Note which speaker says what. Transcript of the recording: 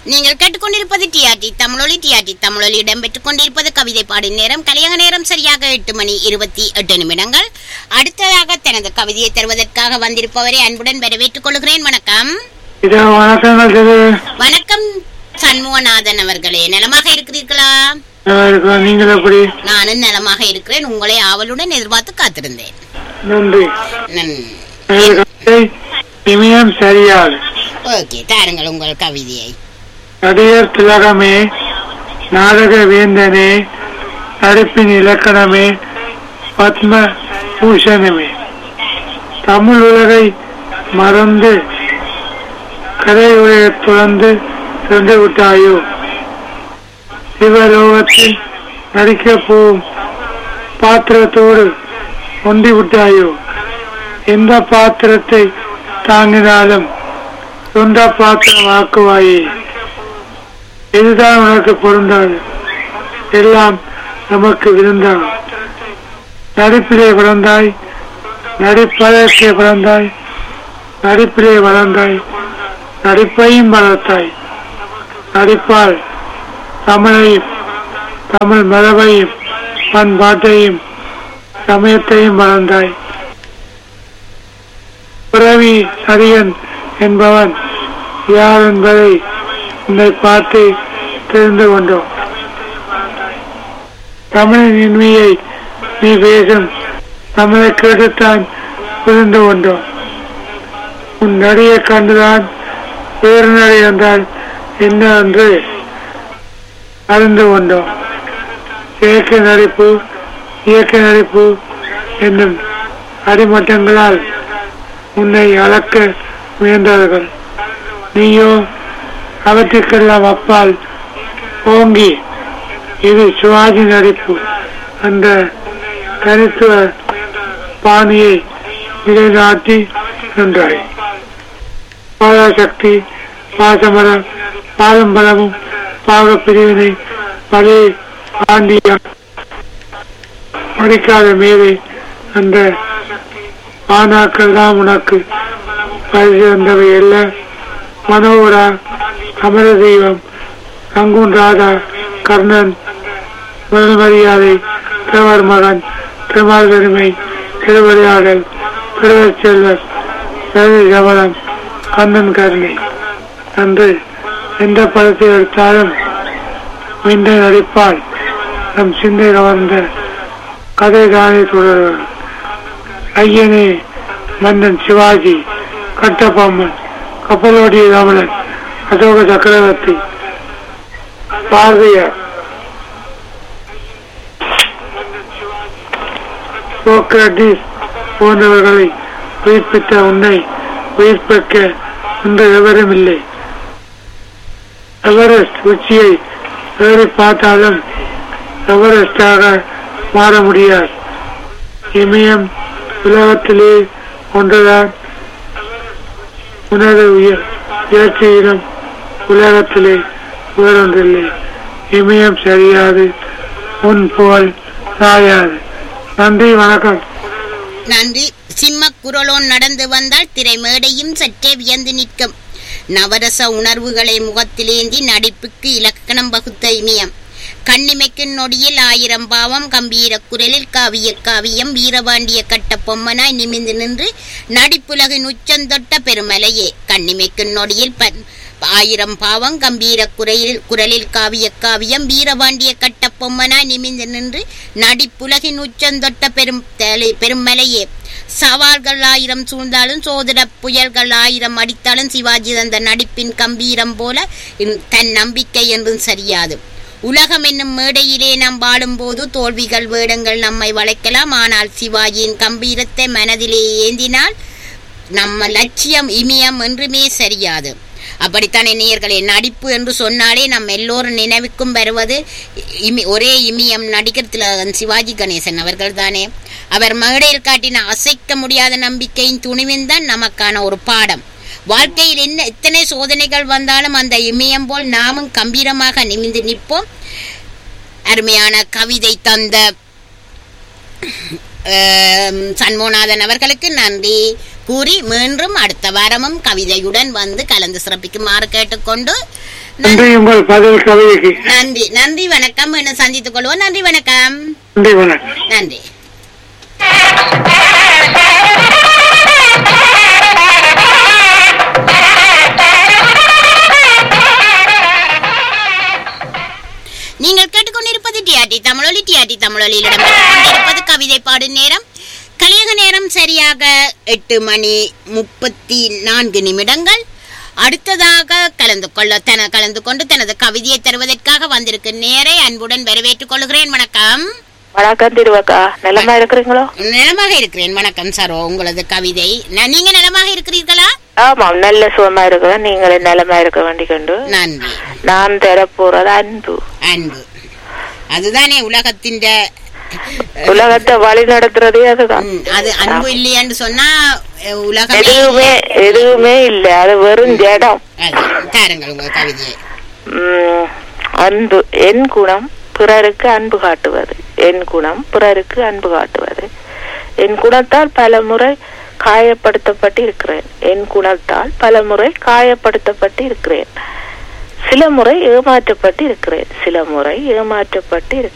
Speaker 1: நீங்கள் கேட்டுக்கொண்டிருப்பது டிஆர்டி தமிழொலி டிஆர்டி தமிழொலி இடம்பெற்றுக் கொண்டிருப்பது கவிதை பாடும் நேரம் கலியங்க நேரம் சரியாக எட்டு மணி இருபத்தி எட்டு நிமிடங்கள் அடுத்ததாக தனது கவிதையை தருவதற்காக வந்திருப்பவரை அன்புடன் வரவேற்றுக் கொள்கிறேன் வணக்கம்
Speaker 2: இதோ வணக்கங்கள் திரு
Speaker 1: வணக்கம் சண்முகநாதன் அவர்களே நலமாக இருக்கிறீர்களா
Speaker 2: நல்லா இருக்கிறோம் நீங்கள் எப்படி
Speaker 1: நானும் நலமாக இருக்கிறேன் உங்களை ஆவலுடன் எதிர்பார்த்து காத்திருந்தேன்
Speaker 2: நன்றி
Speaker 1: நன்-
Speaker 2: எனது கவிதை இமயம் சரியாது
Speaker 1: ஓகே தாருங்கள் உங்கள் கவிதையை
Speaker 2: நடிகர் திலகமே நாடக வேந்தனே நடிப்பின் இலக்கணமே பத்ம பூஷணமே தமிழ் உலகை மறந்து கதை உலக துறந்து சென்று விட்டாயோ சிவலோகத்தில் நடிக்க போகும் பாத்திரத்தோடு ஒண்டி விட்டாயோ எந்த பாத்திரத்தை தாங்கினாலும் சொந்த பாத்திரம் ஆக்குவாயே இதுதான் உனக்கு பொருந்தாது எல்லாம் நமக்கு விருந்தாகும் நடிப்பிலே பிறந்தாய் நடிப்பதற்கே பிறந்தாய் நடிப்பிலே வளர்ந்தாய் நடிப்பையும் வளர்த்தாய் நடிப்பால் தமிழையும் தமிழ் மரபையும் பண்பாட்டையும் சமயத்தையும் வளர்ந்தாய் பிறவி நடிகன் என்பவன் யார் என்பதை உன்னை பார்த்து தெரிந்து கொண்டோம் தமிழின் இன்மையை நீ பேசும் தமிழை கேட்டுத்தான் புரிந்து கொண்டோம் உன் நடிகை கண்டுதான் வேறு நடை என்றால் என்ன என்று அறிந்து கொண்டோம் இயற்கை நடிப்பு இயற்கை நடிப்பு என்னும் அடிமட்டங்களால் உன்னை அளக்க முயன்றார்கள் நீயோ அவற்றுக்கெல்லாம் அப்பால் ஓங்கி இது சிவாஜி நடிப்பு என்ற தனித்துவ பாணியை நிலைநாட்டி நின்றாய் பாதாசக்தி பாசமரம் பாதம்பலமும் பாக பிரிவினை பலே ஆண்டியா படிக்காத மேதை என்ற ஆனாக்கள் தான் உனக்கு பரிசு வந்தவை அல்ல மனோகரா அமர தெய்வம் அங்குன் ராதா கர்ணன் முதல் மரியாதை திருவர் மகன் திருமால் பெருமை திருவிளையாடல் திருவர் செல்வர் ரவி கவலம் கண்ணன் கருணை என்று எந்த படத்தை எடுத்தாலும் மிந்த நடிப்பால் நம் சிந்தை கவர்ந்த கதை தானே தொடர்கள் ஐயனே மன்னன் சிவாஜி கட்டபொம்மன் கப்பலோடிய ராமன் அசோக சக்கரவர்த்தி பாரதியார் சோக்ரட்டிஸ் போன்றவர்களை உயிர்ப்பித்த உன்னை உயிர்ப்பிக்க இன்று எவரும் இல்லை எவரெஸ்ட் உச்சியை ஏறி பார்த்தாலும் எவரெஸ்டாக மாற முடியாது இமயம் உலகத்திலே ஒன்றுதான் உனது உயர் இயற்கையிலும் உலகத்திலே வேறொன்றில்லை இமயம் சரியாது உன் புகழ் சாயாது நன்றி வணக்கம்
Speaker 1: நன்றி சிம்ம குரலோன் நடந்து வந்தால் திரை மேடையும் சற்றே வியந்து நிற்கும் நவரச உணர்வுகளை முகத்திலேந்தி நடிப்புக்கு இலக்கணம் வகுத்த இமயம் கண்ணிமைக்கு நொடியில் ஆயிரம் பாவம் கம்பீர குரலில் காவிய காவியம் வீரபாண்டிய கட்ட பொம்மனாய் நிமிந்து நின்று நடிப்புலகின் உச்சந்தொட்ட பெருமலையே கண்ணிமைக்கு நொடியில் பன் ஆயிரம் பாவம் கம்பீர குரலில் குரலில் காவிய காவியம் வீரபாண்டிய கட்ட பொம்மனாய் நிமிந்து நின்று நடிப்புலகின் உச்சந்தொட்ட பெரும் தலை- பெருமலையே சவால்கள் ஆயிரம் சூழ்ந்தாலும் சோதர புயல்கள் ஆயிரம் அடித்தாலும் சிவாஜி தந்த நடிப்பின் கம்பீரம் போல இன்- தன் நம்பிக்கை என்றும் சரியாது உலகம் என்னும் மேடையிலே நாம் வாழும்போது தோல்விகள் வேடங்கள் நம்மை வளைக்கலாம் ஆனால் சிவாஜியின் கம்பீரத்தை மனதிலே ஏந்தினால் நம்ம லட்சியம் இமயம் என்றுமே சரியாது அப்படித்தானே நேயர்களே நடிப்பு என்று சொன்னாலே நம் எல்லோரும் நினைவுக்கும் வருவது இமி ஒரே இமியம் நடிகர் திலகன் சிவாஜி கணேசன் அவர்கள் தானே அவர் மேடையில் காட்டின அசைக்க முடியாத நம்பிக்கையின் துணிவின் தான் நமக்கான ஒரு பாடம் வாழ்க்கையில் என்ன எத்தனை சோதனைகள் வந்தாலும் அந்த இமயம் போல் நாமும் கம்பீரமாக நிமிந்து நிற்போம் அருமையான கவிதை தந்த ஆம், சண்முகநாதன் அவர்களுக்கு நன்றி கூறி மீண்டும் அடுத்த வாரமும் கவிதையுடன் வந்து கலந்து சிறப்பிக்குமாறு கேட்டுக்கொண்டு
Speaker 2: நன்றி உங்கள் பதில் கவிதைக்கு
Speaker 1: நன்றி நன்றி வணக்கம் இன்னும் சந்தித்துக் கொள்வோம் நன்றி வணக்கம்
Speaker 2: நன்றி வணக்கம்
Speaker 1: நன்றி நீங்கள் கேட்டுக்கொண்டிருப்பது டிஆர்டி தமிழொலி டிஆர்டி தமிழொலியில் இடம்பெற்றுக் கொண்டிருப்பது கவிதை பாடும் நேரம் கலியக நேரம் சரியாக எட்டு மணி முப்பத்தி நான்கு நிமிடங்கள் அடுத்ததாக கலந்து கொள்ள தன கலந்து கொண்டு தனது கவிதையை தருவதற்காக வந்திருக்கும் நேரை அன்புடன் வரவேற்றுக் கொள்கிறேன் வணக்கம்
Speaker 3: வணக்கம் திருவக்கா நலமா இருக்கிறீங்களோ
Speaker 1: நலமாக இருக்கிறேன் வணக்கம் சரோ உங்களது கவிதை ந- நீங்க நலமாக இருக்கிறீர்களா
Speaker 3: ஆமாம் நல்ல சுகமா இருக்கிறேன் நீங்களே நலமா இருக்க வேண்டிக்கொண்டு
Speaker 1: நன்றி
Speaker 3: நான் தரப்போறது அன்பு
Speaker 1: அன்பு அதுதானே உலகத்தின்
Speaker 3: உலகத்தை வழி நடத்துறதே அதுதான்
Speaker 1: ம், அது அன்பு இல்லையான்னு சொன்னா அஹ், உலகமே
Speaker 3: எதுவுமே எதுவுமே இல்ல அது வெறும் ஜடம்
Speaker 1: அது, தாருங்கள் உங்க கவிதையை
Speaker 3: உம், அன்பு என் குணம் பிறருக்கு அன்பு காட்டுவது என் குணம் பிறருக்கு அன்பு காட்டுவது என் குணத்தால் பல முறை காயப்படுத்தப்பட்டு இருக்கிறேன் என் குணத்தால் பல முறை காயப்படுத்தப்பட்டு இருக்கிறேன் சில முறை ஏமாற்றப்பட்டு இருக்கிறேன் சில முறை ஏமாற்றப்பட்டு இருக்கிறேன்